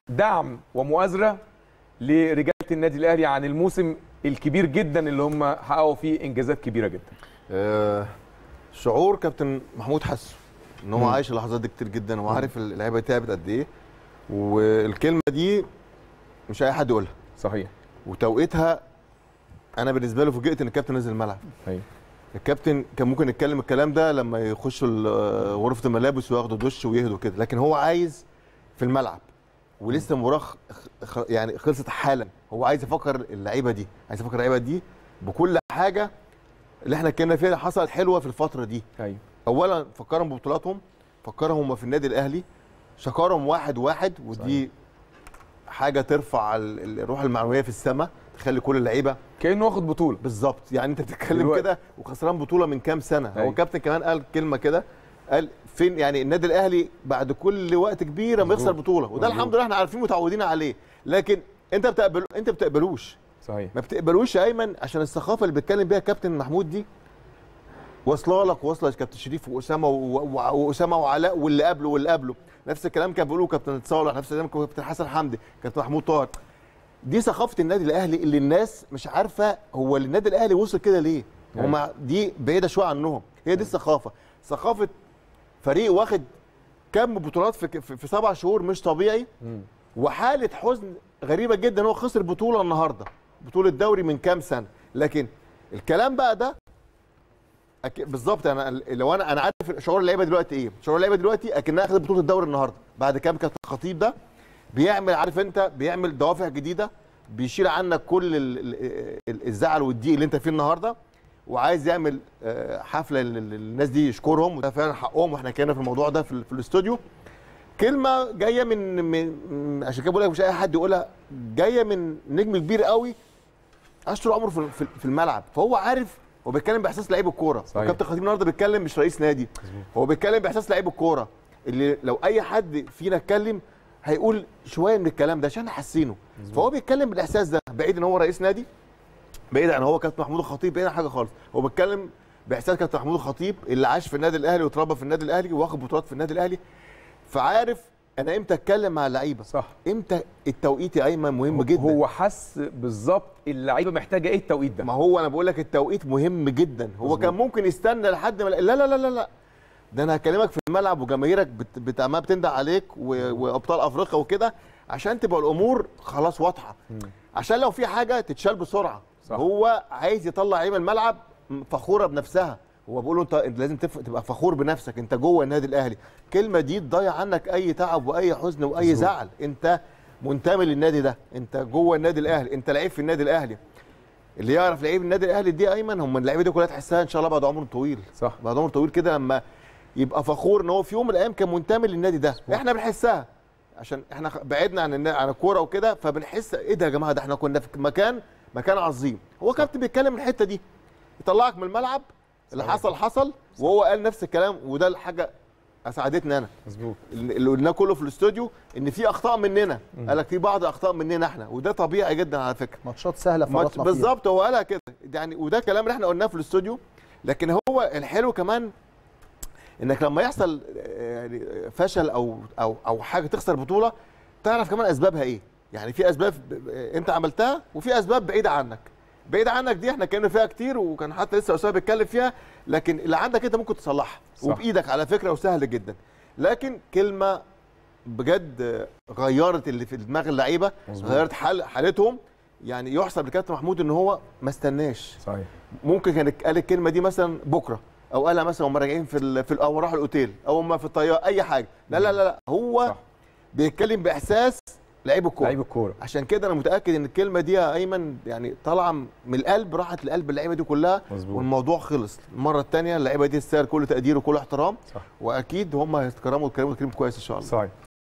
دعم ومؤازره لرجاله النادي الاهلي عن الموسم الكبير جدا اللي هم حققوا فيه انجازات كبيره جدا آه، شعور كابتن محمود حسه ان هو مم. عايش اللحظات دي كتير جدا وعارف اللعيبه تعبت قد ايه والكلمه دي مش اي حد يقولها صحيح وتوقيتها انا بالنسبه له فوجئت ان الكابتن نزل الملعب ايوه الكابتن كان ممكن يتكلم الكلام ده لما يخشوا ال- غرفه الملابس وياخدوا دش ويهدوا كده لكن هو عايز في الملعب ولسه المباراه خ- خ- يعني خلصت حالا هو عايز يفكر اللعيبه دي عايز يفكر اللعيبه دي بكل حاجه اللي احنا اتكلمنا فيها حصلت حلوه في الفتره دي ايوه اولا فكرهم ببطولاتهم فكرهم هم في النادي الاهلي شكرهم واحد واحد ودي حاجه ترفع ال- ال- الروح المعنويه في السماء تخلي كل اللعيبه كانه واخد بطوله بالظبط يعني انت بتتكلم دلوقتي. كده وخسران بطوله من كام سنه أيوة. هو الكابتن كمان قال كلمه كده قال فين يعني النادي الاهلي بعد كل وقت كبير ما مظبوط. يخسر بطوله وده مظبوط. الحمد لله احنا عارفين متعودين عليه لكن انت بتقبل انت بتقبلوش صحيح ما بتقبلوش يا ايمن عشان الثقافه اللي بيتكلم بيها الكابتن محمود دي واصله لك واصله لكابتن شريف واسامه و- و- واسامه وعلاء واللي قبله واللي قبله نفس الكلام كان بيقوله كابتن صالح نفس الكلام كابتن حسن حمدي كابتن محمود طاهر دي ثقافه النادي الاهلي اللي الناس مش عارفه هو النادي الاهلي وصل كده ليه أيوة. هما دي بعيده شويه عنهم هي دي الثقافه ثقافه فريق واخد كم بطولات في, في, في سبع شهور مش طبيعي مم. وحاله حزن غريبه جدا هو خسر بطوله النهارده بطوله دوري من كام سنه لكن الكلام بقى ده أك... بالظبط انا لو انا انا عارف شعور اللعيبه دلوقتي ايه شعور اللعيبه دلوقتي اكنها اخذت بطوله الدوري النهارده بعد كام كابتن الخطيب ده بيعمل عارف انت بيعمل دوافع جديده بيشيل عنك كل ال... ال... ال- الزعل والضيق اللي انت فيه النهارده وعايز يعمل آه، حفله لل- للناس دي يشكرهم وده فعلا حقهم واحنا كنا في الموضوع ده في, ال- في الاستوديو كلمه جايه من, من من- عشان كده بقول لك مش اي حد يقولها جايه من نجم كبير قوي عاش طول عمره في في- في الملعب فهو عارف هو بيتكلم باحساس لعيب الكوره صحيح. وكابتن خطيب النهارده بيتكلم مش رئيس نادي هو بيتكلم باحساس لعيب الكوره اللي لو اي حد فينا اتكلم هيقول شويه من الكلام ده عشان حاسينه فهو بيتكلم بالاحساس ده بعيد ان هو رئيس نادي بعيد عن هو كابتن محمود الخطيب بعيد عن حاجه خالص هو بيتكلم باحساس كابتن محمود الخطيب اللي عاش في النادي الاهلي واتربى في النادي الاهلي واخد بطولات في النادي الاهلي فعارف انا امتى اتكلم مع اللعيبه صح امتى التوقيت يا ايمن مهم جدا هو حس بالظبط اللعيبه محتاجه ايه التوقيت ده ما هو انا بقول لك التوقيت مهم جدا هو مظبوط. كان ممكن يستنى لحد ما لا لا لا لا لا ده انا هكلمك في الملعب وجماهيرك بت... بت... عمالة بتندع عليك و... وابطال افريقيا وكده عشان تبقى الامور خلاص واضحه عشان لو في حاجه تتشال بسرعه صح. هو عايز يطلع لعيبه الملعب فخوره بنفسها هو بيقول له انت انت لازم تف... تبقى فخور بنفسك انت جوه النادي الاهلي الكلمه دي تضيع عنك اي تعب واي حزن واي مظبوط. زعل انت منتمي للنادي ده انت جوه النادي الاهلي انت لعيب في النادي الاهلي اللي يعرف لعيب النادي الاهلي دي ايمن هم اللعيبه دي كلها تحسها ان شاء الله بعد عمر طويل صح بعد عمر طويل كده لما يبقى فخور ان هو في يوم من الايام كان منتمي للنادي ده احنا بنحسها عشان احنا خ- بعدنا عن النا- عن الكوره وكده فبنحس ايه ده يا جماعه ده احنا كنا في مكان مكان عظيم هو كابتن بيتكلم من الحته دي يطلعك من الملعب اللي صحيح. حصل حصل وهو قال نفس الكلام وده الحاجه اسعدتني انا مظبوط اللي قلناه كله في الاستوديو ان في اخطاء مننا قال لك في بعض اخطاء مننا احنا وده طبيعي جدا على فكره ماتشات سهله ماتش فرطنا فيها بالظبط هو قالها كده يعني وده كلام اللي احنا قلناه في الاستوديو لكن هو الحلو كمان انك لما يحصل آه، يعني فشل او او او حاجه تخسر بطوله تعرف كمان اسبابها ايه يعني في اسباب ب- انت عملتها وفي اسباب بعيده عنك بعيده عنك دي احنا اتكلمنا فيها كتير وكان حتى لسه اسامه بيتكلم فيها لكن اللي عندك انت ممكن تصلحها صح. وبايدك على فكره وسهل جدا لكن كلمه بجد آه، غيرت اللي في دماغ اللعيبه مظبوط. غيرت حال حالتهم يعني يحسب لكابتن محمود ان هو ما استناش صحيح ممكن كان قال الكلمه دي مثلا بكره او قالها مثلا هم راجعين في ال... في ال- او راحوا الاوتيل او هم في الطياره اي حاجه لا لا لا, لا. هو صح. بيتكلم باحساس لعيب الكوره لعيب الكوره عشان كده انا متاكد ان الكلمه دي يا ايمن يعني طالعه من القلب راحت لقلب اللعيبه دي كلها مظبوط. والموضوع خلص المره الثانيه اللعيبه دي تستاهل كل تقدير وكل احترام صح واكيد هم هيتكرموا ويتكلموا كلام كويس ان شاء الله صحيح